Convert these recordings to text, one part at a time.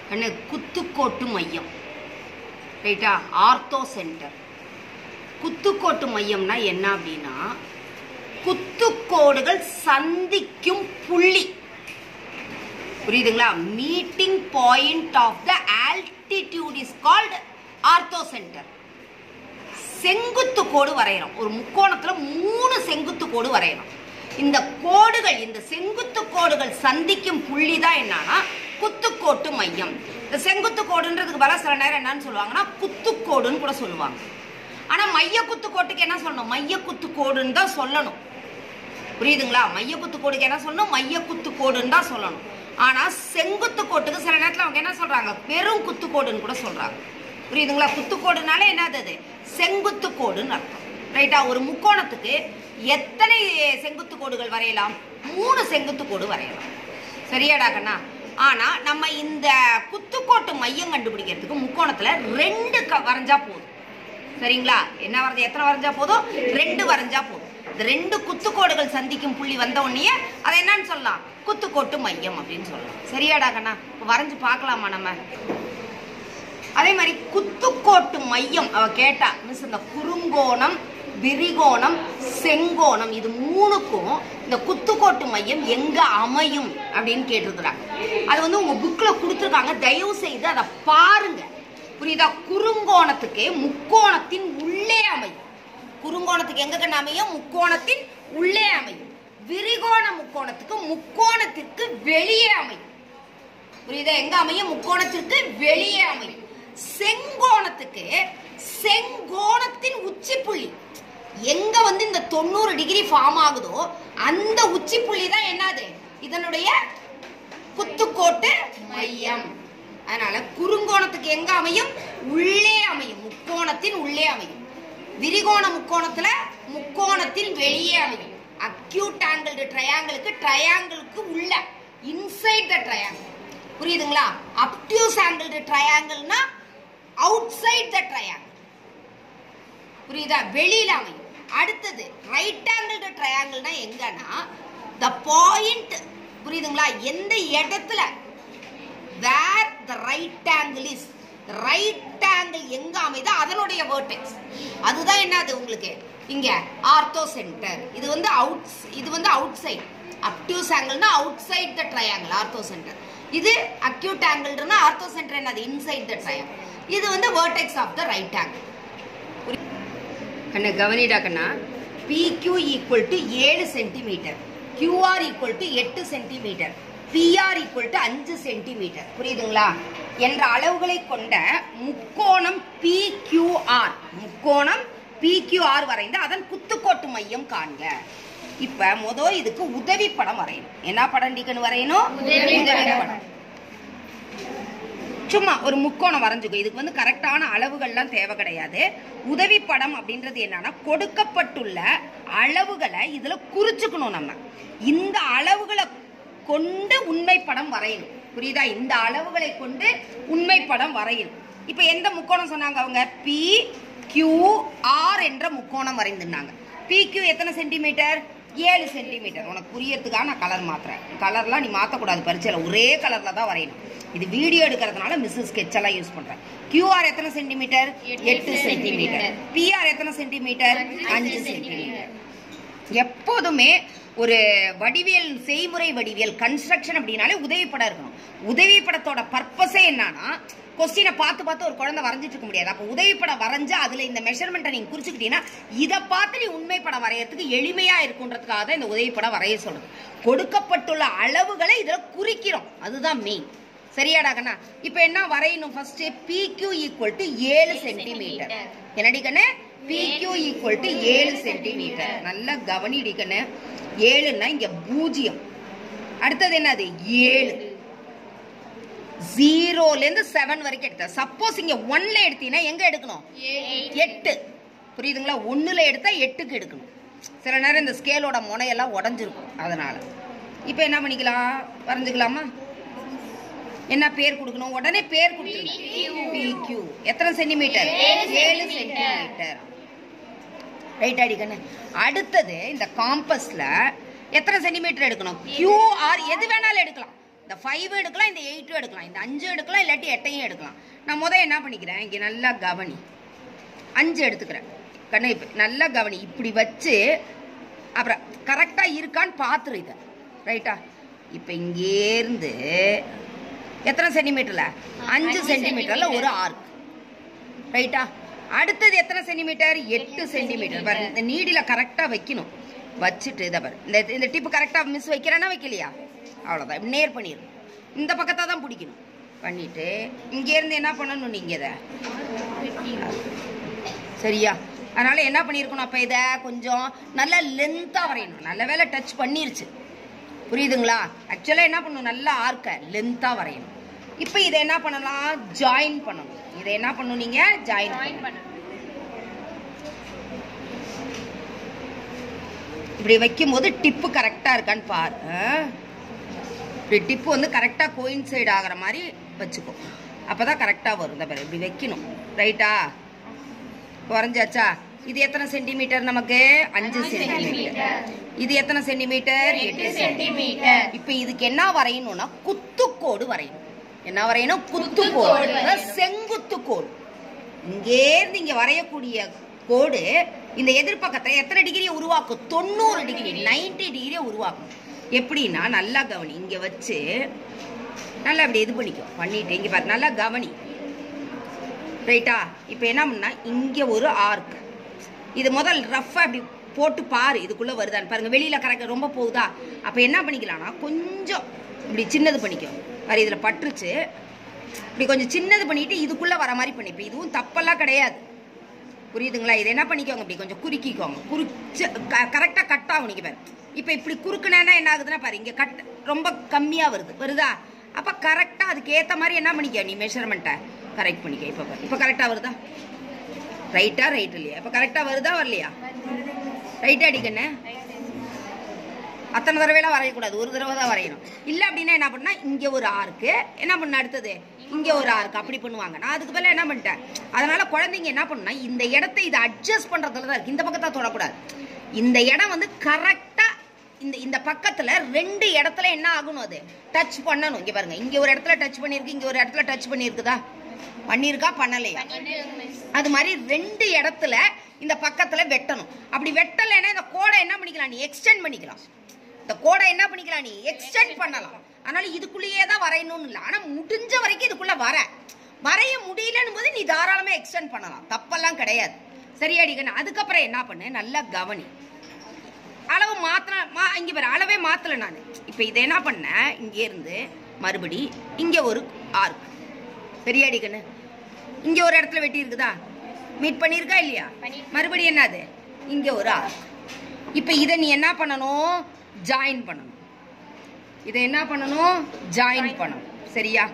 என்ன குத்துக்கோட்டு மையம் ரைட்டா ஆர்த்தோ சென்டர் குத்துக்கோட்டு மையம்னா என்ன அப்படின்னா குத்துக்கோடுகள் சந்திக்கும் புள்ளி புரியுதுங்களா meeting point of the altitude is called ortho centre செங்குத்து கோடு வரைகிறோம் ஒரு முக்கோணத்துல மூணு செங்குத்து கோடு வரைகிறோம் இந்த கோடுகள் இந்த செங்குத்து கோடுகள் சந்திக்கும் புள்ளி தான் என்னன்னா குத்துக்கோட்டு மையம் இந்த செங்குத்து கோடுன்றதுக்கு பல சில நேரம் என்னன்னு சொல்லுவாங்கன்னா குத்துக்கோடுன்னு கூட சொல்லுவாங்க ஆனா மைய குத்துக்கோட்டுக்கு என்ன சொல்லணும் மைய குத்துக்கோடுன்னு தான் சொல்லணும் புரியுதுங்களா மைய குத்து கோடுக்கு என்ன சொல்லணும் மைய குத்து கோடுன்னு தான் சொல்லணும் ஆனா செங்குத்து கோட்டுக்கு சில நேரத்துல அவங்க என்ன சொல்றாங்க பெரும் குத்து கோடுன்னு கூட சொல்றாங்க புரியுதுங்களா குத்து கோடுனால என்னது அது செங்குத்து கோடுன்னு அர்த்தம் ரைட்டா ஒரு முக்கோணத்துக்கு எத்தனை செங்குத்து கோடுகள் வரையலாம் மூணு செங்குத்து கோடு வரையலாம் சரியாடா கண்ணா ஆனா நம்ம இந்த குத்துக்கோட்டு மையம் கண்டுபிடிக்கிறதுக்கு முக்கோணத்துல ரெண்டு க- வரைஞ்சா போதும் சரிங்களா என்ன வரைஞ்சா எத்தனை வரைஞ்சா போதும் ரெண்டு வரைஞ்சா போதும் இந்த ரெண்டு குத்துக்கோடுகள் சந்திக்கும் புள்ளி வந்த உடனே அதை என்னன்னு சொல்லலாம் குத்துக்கோட்டு மையம் அப்படின்னு சொல்லலாம் சரியாடா கண்ணா இப்ப வரைஞ்சு பார்க்கலாமா நம்ம அதே மாதிரி குத்துக்கோட்டு மையம் அவ கேட்டா மிஸ் இந்த குறுங்கோணம் விரிகோணம் செங்கோணம் இது மூணுக்கும் இந்த குத்துக்கோட்டு மையம் எங்க அமையும் அப்படின்னு கேட்டிருக்கிறாங்க அது வந்து உங்க புக்ல கொடுத்துருக்காங்க தயவு செய்து அதை பாருங்க புரியுதா குறுங்கோணத்துக்கு முக்கோணத்தின் உள்ளே அமையும் குறுங்கோணத்துக்கு எங்க கண்ணு அமையும் முக்கோணத்தின் உள்ளே அமையும் விரிகோண முக்கோணத்துக்கு முக்கோணத்திற்கு வெளியே அமையும் புரியுதா எங்க அமையும் முக்கோணத்திற்கு வெளியே அமையும் செங்கோணத்துக்கு செங்கோணத்தின் உச்சி புள்ளி எங்க வந்து இந்த தொண்ணூறு டிகிரி ஃபார்ம் ஆகுதோ அந்த உச்சி புள்ளி தான் என்னது இதனுடைய குத்துக்கோட்டு மையம் அதனால குறுங்கோணத்துக்கு எங்க அமையும் உள்ளே அமையும் முக்கோணத்தின் உள்ளே அமையும் விரிகோண முக்கோணத்துல முக்கோணத்தின் வெளியே அமையும் அக்யூட் ஆங்கிள் ட்ரையாங்கிளுக்கு ட்ரையாங்கிளுக்கு உள்ள இன்சைட் த ட்ரையாங்கிள் புரியுதுங்களா அப்டியூஸ் ஆங்கிள் ட்ரையாங்கிள்னா அவுட் சைட் த ட்ரையாங்கிள் புரியுதா வெளியில அமையும் அடுத்தது ரைட் ஆங்கிள் ட்ரையாங்கிள்னா எங்கன்னா த பாயிண்ட் புரியுதுங்களா எந்த இடத்துல where the right angle is right angle எங்க அமைதோ அதனுடைய வேர்டெக்ஸ் அதுதான் என்னது உங்களுக்கு இங்க ஆர்த்தோ சென்டர் இது வந்து அவுட் இது வந்து அவுட் சைட் அப்டியூஸ் ஆங்கிள்னா outside the triangle ortho centre இது அக்யூட் ஆங்கிள்னா ஆர்த்தோ சென்டர் என்னது இன்சைட் த ட்ரையாங்கிள் இது வந்து vertex of the right angle கண்ணு கவனிடா கண்ணா PQ ஈக்குவல் டு ஏழு சென்டிமீட்டர் QR ஈக்குவல் டு எட்டு சென்டிமீட்டர் PR ஈக்குவல் டு அஞ்சு சென்டிமீட்டர் புரியுதுங்களா என்ற அளவுகளை கொண்ட முக்கோணம் PQR முக்கோணம் PQR வரைந்து அதன் குத்துக்கோட்டு மையம் காண்க இப்ப முத இதுக்கு உதவி படம் வரையணும் என்ன படம் டிக்கன் வரையணும் உதவி படம். படம் சும்மா ஒரு முக்கோணம் வரைஞ்சுக்கோ இதுக்கு வந்து கரெக்டான அளவுகள்லாம் தேவை கிடையாது உதவி படம் அப்படின்றது என்னன்னா கொடுக்கப்பட்டுள்ள அளவுகளை இதுல குறிச்சுக்கணும் நம்ம இந்த அளவுகளை கொண்டு உண்மை படம் வரையணும் புரியுதா இந்த அளவுகளை கொண்டு உண்மை படம் வரையணும் இப்ப எந்த முக்கோணம் சொன்னாங்க அவங்க பி கியூ ஆர் என்ற முக்கோணம் வரைந்திருந்தாங்க பி கியூ எத்தனை சென்டிமீட்டர் ஏழு சென்டிமீட்டர் உனக்கு புரியறதுக்காக நான் கலர் மாத்துறேன் கலர்லாம் நீ மாற்றக்கூடாது பரீட்சையில் ஒரே கலரில் தான் வரையணும் இது வீடியோ எடுக்கிறதுனால மிஸ்ஸஸ் ஸ்கெட்ச் எல்லாம் யூஸ் பண்றேன் கியூஆர் எத்தனை சென்டிமீட்டர் எட்டு எட்டு சென்டிமீட்டர் சென்டிமீட்டர். பிஆர் எத்தனை சென்டிமீட்டர் அஞ்சு அஞ்சு சென்டிமீட்டர். சென்டிமீட்டர் எப்போதுமே ஒரு வடிவியல் செய்முறை வடிவியல் கன்ஸ்ட்ரக்ஷன் அப்படின்னாலே உதவிப்படம் இருக்கணும் உதவிப்படத்தோட பர்பஸே என்னன்னா கொஸ்டினை பார்த்து பார்த்து ஒரு குழந்தை வரைஞ்சிட்டு இருக்க முடியாது அப்போ உதவிப்படம் வரைஞ்சா அதுல இந்த மெஷர்மெண்ட்டை நீங்க குறிச்சுக்கிட்டீங்கன்னா இதை பார்த்து நீ உண்மை படம் வரையறதுக்கு எளிமையா இருக்குன்றதுக்காக தான் இந்த உதவிப்படம் வரைய சொல்றது கொடுக்கப்பட்டுள்ள அளவுகளை இதுல குறிக்கிறோம் அதுதான் மெயின் சரியாடா கண்ணா இப்போ என்ன வரையணும் ஃபர்ஸ்ட் PQ ஈக்குவல் டு ஏழு சென்டிமீட்டர் என்னடி கண்ணு PQ ஈக்குவல் டு ஏழு சென்டிமீட்டர் நல்லா கவனிடி கண்ணு ஏழுன்னா இங்க பூஜ்ஜியம் அடுத்தது என்னது ஏழு ஜீரோல இருந்து செவன் வரைக்கும் எடுத்த சப்போஸ் இங்க ஒன்ல எடுத்தீங்கன்னா எங்க எடுக்கணும் எட்டு புரியுதுங்களா ஒண்ணுல எடுத்தா எட்டுக்கு எடுக்கணும் சில நேரம் இந்த ஸ்கேலோட முனையெல்லாம் உடஞ்சிருக்கும் அதனால இப்போ என்ன பண்ணிக்கலாம் வரைஞ்சுக்கலாமா என்ன பேர் கொடுக்கணும் உடனே பேர் கொடுத்துருங்க PQ எத்தனை சென்டிமீட்டர் ஏழு சென்டிமீட்டர் ரைட் அடிக்கண்ணு அடுத்தது இந்த காம்பஸ்ல எத்தனை சென்டிமீட்டர் எடுக்கணும் கியூஆர் எது வேணாலும் எடுக்கலாம் இந்த ஃபைவ் எடுக்கலாம் இந்த எயிட்டும் எடுக்கலாம் இந்த அஞ்சு எடுக்கலாம் இல்லாட்டி எட்டையும் எடுக்கலாம் நான் முதல் என்ன பண்ணிக்கிறேன் இங்கே நல்லா கவனி அஞ்சு எடுத்துக்கிறேன் கண்ணு இப்போ நல்லா கவனி இப்படி வச்சு அப்புறம் கரெக்டாக இருக்கான்னு பார்த்துரு இதை ரைட்டா இப்போ இங்கேருந்து எத்தனை சென்டிமீட்டர்ல அஞ்சு சென்டிமீட்டர்ல ஒரு ஆர்க் ரைட்டா அடுத்தது எத்தனை சென்டிமீட்டர் எட்டு சென்டிமீட்டர் பாரு இந்த நீடில கரெக்டாக வைக்கணும் வச்சுட்டு இதை பாரு இந்த இந்த டிப்பு கரெக்டாக மிஸ் வைக்கிறேன்னா வைக்கலையா அவ்வளோதான் இப்படி நேர் பண்ணிடணும் இந்த பக்கத்தை தான் பிடிக்கணும் பண்ணிட்டு இங்கேருந்து என்ன பண்ணணும் நீங்கள் இதை சரியா அதனால என்ன பண்ணியிருக்கணும் அப்போ இதை கொஞ்சம் நல்லா லென்த்தாக வரையணும் நல்ல வேலை டச் பண்ணிருச்சு புரியுதுங்களா ஆக்சுவலாக என்ன பண்ணணும் நல்லா ஆர்க்க லென்த்தாக வரையணும் இப்போ இதை என்ன பண்ணலாம் ஜாயின் பண்ணணும் இதை என்ன பண்ணணும் நீங்கள் ஜாயின் பண்ணணும் இப்படி வைக்கும்போது டிப்பு கரெக்டாக இருக்கான்னு பாரு ஆ? இப்படி டிப்பு வந்து கரெக்டாக கோயின்சைடு ஆகிற மாதிரி வச்சுக்கோ அப்போ தான் கரெக்டாக வரும் இந்த பாரு இப்படி வைக்கணும் ரைட்டா குறைஞ்சாச்சா இது எத்தனை சென்டிமீட்டர் நமக்கு அஞ்சு சென்டிமீட்டர் இது எத்தனை சென்டிமீட்டர் எட்டு சென்டிமீட்டர் இப்போ இதுக்கு என்ன வரையணும்னா குத்துக்கோடு வரையணும் என்ன வரையணும் குத்துக்கோடு அதாவது செங்குத்து கோடு இங்கேருந்து இங்க வரையக்கூடிய கோடு இந்த எதிர்பக்கத்தை எத்தனை டிகிரியை உருவாக்கும் தொண்ணூறு டிகிரி 90 டிகிரியை உருவாக்கும் எப்படின்னா நல்லா கவனி இங்க வச்சு நல்லா இப்படி இது பண்ணிக்கோ பண்ணிட்டு இங்க பாரு நல்லா கவனி ரைட்டா இப்போ என்ன பண்ணா இங்க ஒரு ஆர்க் இது முதல் ரஃபா இப்படி போட்டு பாரு இதுக்குள்ள வருதான்னு பாருங்க வெளியில கரெக்ட் ரொம்ப போகுதா அப்ப என்ன பண்ணிக்கலாம்னா கொஞ்சம் இப்படி சின்னது பண்ணிக்கோ பாரு இதுல பட்டுருச்சு இப்படி கொஞ்சம் சின்னது பண்ணிட்டு இதுக்குள்ள வர மாதிரி பண்ணிப்போ இதுவும் தப்பெல்லாம் கிடையாது புரியுதுங்களா இது என்ன பண்ணிக்கோங்க இப்படி கொஞ்சம் குறுக்கிக்கோங்க குறிச்சு கரெக்டாக கட் ஆகும் நீங்க பாரு இப்போ இப்படி குறுக்குனேன்னா என்ன ஆகுதுன்னா பாரு இங்கே கட் ரொம்ப கம்மியாக வருது வருதா அப்போ கரெக்டாக அதுக்கு ஏற்ற மாதிரி என்ன பண்ணிக்க நீ மெஷர்மெண்ட்டை கரெக்ட் பண்ணிக்க இப்போ பாரு இப்போ கரெக்டாக வருதா ரைட்டா ரைட் இல்லையா இப்போ கரெக்டாக வருதா வரலையா ரைட்டா அடிக்கண்ணே அத்தனை தடவைலாம் வரையக்கூடாது ஒரு தடவை தான் வரையணும் இல்லை அப்படின்னா என்ன பண்ணா இங்கே ஒரு ஆர்க்கு என்ன பண்ண அடுத்தது இங்கே ஒரு ஆர்க்கு அப்படி பண்ணுவாங்க நான் அதுக்கு பதிலா என்ன பண்ணிட்டேன் அதனால குழந்தைங்க என்ன பண்ணுனா இந்த இடத்த இதை அட்ஜஸ்ட் பண்ணுறதுல தான் இருக்கு இந்த பக்கத்தை தொடக்கூடாது இந்த இடம் வந்து கரெக்டாக இந்த இந்த பக்கத்துல ரெண்டு இடத்துல என்ன ஆகணும் அது டச் பண்ணணும் இங்க பாருங்க இங்க ஒரு இடத்துல டச் பண்ணிருக்கு இங்க ஒரு இடத்துல டச் பண்ணிருக்குதா பண்ணிருக்கா பண்ணலையா அது மாதிரி ரெண்டு இடத்துல இந்த பக்கத்துல வெட்டணும் அப்படி வெட்டலைன்னா இந்த கோடை என்ன பண்ணிக்கலாம் நீ எக்ஸ்டெண்ட் பண்ணிக்கலாம் இந்த கோடை என்ன பண்ணிக்கலாம் நீ எக்ஸ்டெண்ட் பண்ணலாம் அதனால இதுக்குள்ளேயே தான் வரையணும்னு இல்லை ஆனா முடிஞ்ச வரைக்கும் இதுக்குள்ள வர வரைய முடியலன்னு போது நீ தாராளமா எக்ஸ்டெண்ட் பண்ணலாம் தப்பெல்லாம் கிடையாது சரியாடிக்கணும் அதுக்கப்புறம் என்ன பண்ணு நல்லா கவனி அளவு மாத்திர மா இங்க பாரு அளவே மாத்தல நான் இப்போ இதை என்ன பண்ணேன் இங்க இருந்து மறுபடி இங்க ஒரு ஆர்க் பெரியாடி கண்ணு இங்க ஒரு இடத்துல வெட்டி இருக்குதா மீட் பண்ணியிருக்கா இல்லையா மறுபடியும் என்னது இங்க ஒரு ஆர்க் இப்போ இதை நீ என்ன பண்ணணும் ஜாயின் பண்ணணும் இதை என்ன பண்ணணும் ஜாயின் பண்ணணும் சரியா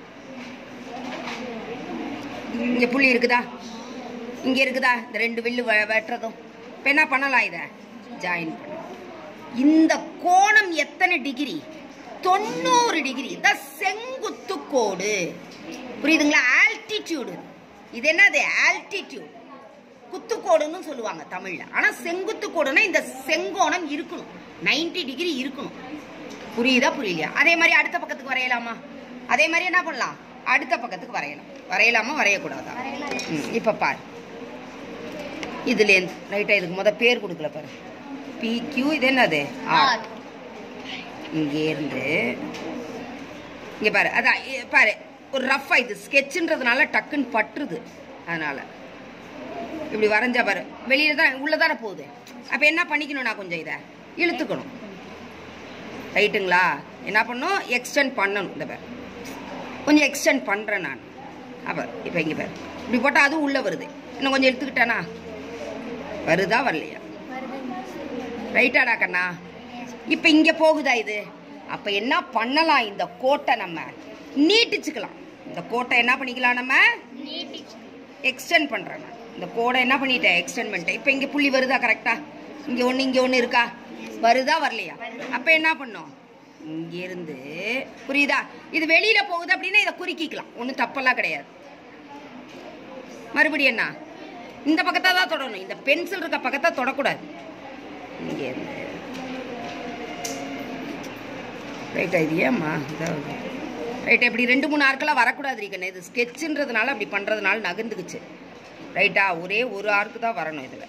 இங்க புள்ளி இருக்குதா இங்க இருக்குதா இந்த ரெண்டு வில்லு வெ- வெட்டுறதும் இப்போ என்ன பண்ணலாம் இதை ஜாயின் பண்ணலாம் இந்த கோணம் எத்தனை டிகிரி தொண்ணூறு டிகிரி இந்த செங்குத்து கோடு புரியுதுங்களா ஆல்டிடியூடு இது என்னது ஆல்டிடியூட் குத்துக்கோடுன்னு சொல்லுவாங்க தமிழ்ல ஆனா செங்குத்து கோடுனா இந்த செங்கோணம் இருக்கணும் 90 டிகிரி இருக்கணும் புரியுதா புரியலையா அதே மாதிரி அடுத்த பக்கத்துக்கு வரையலாமா அதே மாதிரி என்ன பண்ணலாம் அடுத்த பக்கத்துக்கு வரையலாம் வரையலாமா வரையக்கூடாதா ம், இப்ப பாரு இதுலேருந்து ரைட்டா இதுக்கு முத பேர் கொடுக்கல பாரு பி கியூ இது என்னது ஆர் இங்கே இருந்து இங்க பாரு அதான் இ- பாரு ஒரு ரஃபா இது ஸ்கெட்சுன்றதுனால டக்குன்னு பட்டுருது அதனால இப்படி வரைஞ்சா பாரு வெளியில தான் உள்ளதானே போகுது அப்ப என்ன பண்ணிக்கணும் நான் கொஞ்சம் இதை இழுத்துக்கணும் ரைட்டுங்களா என்ன பண்ணணும் எக்ஸ்டெண்ட் பண்ணணும் இந்த பாரு கொஞ்சம் எக்ஸ்டெண்ட் பண்றேன் நான் அப்ப இப்ப இங்க பாரு இப்படி போட்டா அதுவும் உள்ள வருது இன்னும் கொஞ்சம் எடுத்துக்கிட்டானா வருதா வரலையா ரைட்டாடா கண்ணா இப்ப இங்க போகுதா இது அப்ப என்ன பண்ணலாம் இந்த கோட்டை நம்ம நீட்டிச்சுக்கலாம் இந்த கோட்டை என்ன பண்ணிக்கலாம் நம்ம எக்ஸ்டெண்ட் பண்றேன் நான் இந்த கோடை என்ன பண்ணிட்டேன் எக்ஸ்டெண்ட் பண்ணிட்டேன் இப்போ இங்க புள்ளி வருதா கரெக்டா இங்க ஒண்ணு இங்க ஒண்ணு இருக்கா வருதா வரலையா அப்ப என்ன பண்ணோம் இங்க இருந்து புரியுதா இது வெளியில போகுது அப்படின்னா இதை குறுக்கிக்கலாம் ஒண்ணும் தப்பெல்லாம் கிடையாது மறுபடியும் என்ன இந்த பக்கத்தை தான் தொடணும் இந்த பென்சில் இருக்க பக்கத்தை தொடக்கூடாது இங்க இருந்து ரைட்டா இது ஏம்மா இதாவது ரைட்டா இப்படி ரெண்டு மூணு ஆர்க்கெல்லாம் வரக்கூடாது ரீக்கண்ணே இது ஸ்கெட்சுன்றதுனால அப்படி பண்ணுறதுனால நகர்ந்துக்குச்சு ரைட்டா ஒரே ஒரு ஆர்க்கு தான் வரணும் இதில்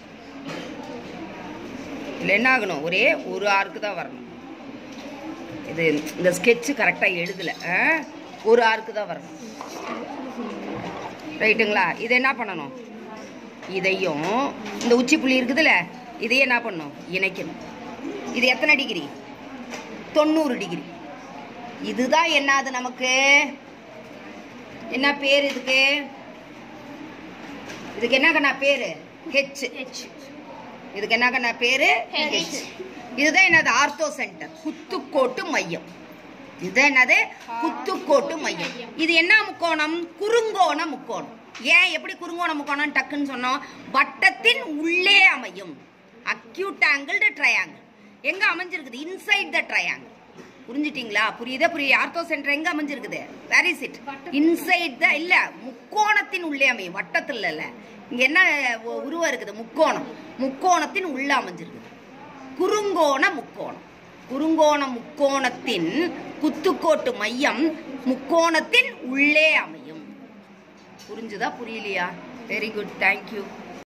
இதில் என்ன ஆகணும் ஒரே ஒரு ஆர்க்கு தான் வரணும் இது இந்த ஸ்கெட்சு கரெக்டாக எழுதலை ஆ? ஒரு ஆர்க்கு தான் வரணும் ரைட்டுங்களா இதை என்ன பண்ணணும் இதையும் இந்த உச்சி புள்ளி இருக்குதுல்ல இதையும் என்ன பண்ணணும் இணைக்கணும் இது எத்தனை டிகிரி தொண்ணூறு டிகிரி இதுதான் என்னது நமக்கு என்ன பேர் இதுக்கு இதுக்கு என்ன கண்ணா பேரு ஹெச் இதுக்கு என்ன கண்ணா பேரு ஹெச் இதுதான் என்னது ஆர்த்தோ சென்டர் குத்துக்கோட்டு மையம் இது என்னது குத்துக்கோட்டு மையம் இது என்ன முக்கோணம் குறுங்கோண முக்கோணம் ஏன் எப்படி குறுங்கோண முக்கோணம் டக்குன்னு சொன்னோம் வட்டத்தின் உள்ளே அமையும் அக்யூட் ஆங்கிள்டு ட்ரையாங்கிள் எங்க அமைஞ்சிருக்குது இன்சைட் த ட்ரையாங்கிள் புரிஞ்சிட்டீங்களா புரியுதா புரியுது ஆர்த்தோ சென்டர் எங்க அமைஞ்சிருக்குது where is it inside the இல்ல முக்கோணத்தின் உள்ளே அமையும் வட்டத்தில் இல்ல இங்க என்ன உ- உருவம் இருக்குது முக்கோணம் முக்கோணத்தின் உள்ள அமைஞ்சிருக்குது குறுங்கோண முக்கோணம் குறுங்கோண முக்கோணத்தின் குத்துக்கோட்டு மையம் முக்கோணத்தின் உள்ளே அமையும் புரிஞ்சுதா புரியலையா வெரி குட் தேங்க்யூ